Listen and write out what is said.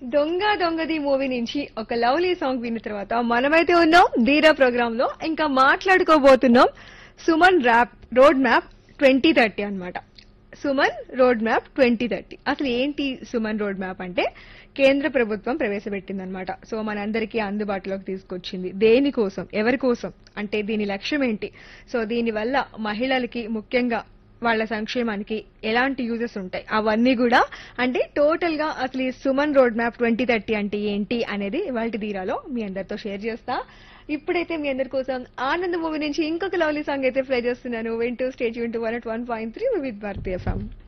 దొంగ దొంగది మూవీ నుంచి ఒక లవ్లీ సాంగ్ విన్న తర్వాత మనమైతే ఉన్నాం ధీరా ప్రోగ్రామ్ లో ఇంకా మాట్లాడుకోబోతున్నాం Suman rap road map twenty thirty అనమాట Suman road map twenty thirty అసలు ఏంటి సుమన్ రోడ్ మ్యాప్ అంటే కేంద్ర ప్రభుత్వం ప్రవేశపెట్టిందనమాట సో మనందరికీ అందుబాటులోకి తీసుకొచ్చింది దేనికోసం ఎవరి కోసం అంటే దీని లక్ష్యం ఏంటి సో దీనివల్ల మహిళలకి ముఖ్యంగా వాళ్ళ సంక్షేమానికి ఎలాంటి యూజెస్ ఉంటాయి అవన్నీ కూడా అంటే టోటల్ గా అసలు ఈ Suman road map twenty thirty అంటే ఏంటి అనేది ఇవాళ ధీరాలో మీ అందరితో షేర్ చేస్తా ఇప్పుడైతే మీ అందరి కోసం ఆనంద్ మూవీ నుంచి ఇంకొక లవ్లీ సాంగ్ అయితే ప్లే చేస్తున్నాను వింటూ స్టేజ్ వింటూ one one point three with Bharatiya FM